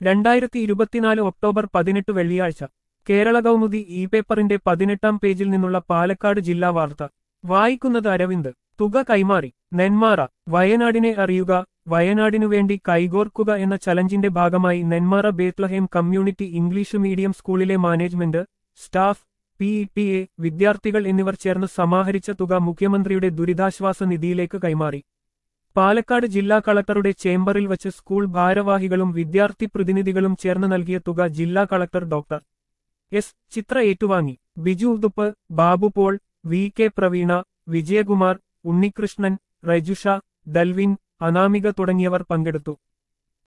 രണ്ടായിരത്തി ഇരുപത്തിനാല് ഒക്ടോബർ പതിനെട്ട് വെള്ളിയാഴ്ച കേരള കൗമുദി ഇ പേപ്പറിന്റെ പതിനെട്ടാം പേജിൽ നിന്നുള്ള പാലക്കാട് ജില്ലാ വാർത്ത വായിക്കുന്നത് അരവിന്ദ് തുക കൈമാറി നെന്മാറ വയനാടിനെ അറിയുക വയനാടിനു വേണ്ടി കൈകോർക്കുക എന്ന ചലഞ്ചിന്റെ ഭാഗമായി Nenmara Bethlehem community English medium സ്കൂളിലെ management staff P T A എ വിദ്യാർത്ഥികൾ എന്നിവർ ചേർന്ന് സമാഹരിച്ച തുക മുഖ്യമന്ത്രിയുടെ ദുരിതാശ്വാസ നിധിയിലേക്ക് കൈമാറി പാലക്കാട് ജില്ലാ കളക്ടറുടെ ചേംബറിൽ വച്ച് സ്കൂൾ ഭാരവാഹികളും വിദ്യാർത്ഥി പ്രതിനിധികളും ചേർന്ന് നൽകിയ തുക ജില്ലാ കളക്ടർ ഡോക്ടർ എസ് ചിത്ര ഏറ്റുവാങ്ങി ബിജു ഉതുപ്പ് ബാബു പോൾ വി കെ പ്രവീണ വിജയകുമാർ ഉണ്ണികൃഷ്ണൻ റജുഷ ഡൽവിൻ അനാമിക തുടങ്ങിയവർ പങ്കെടുത്തു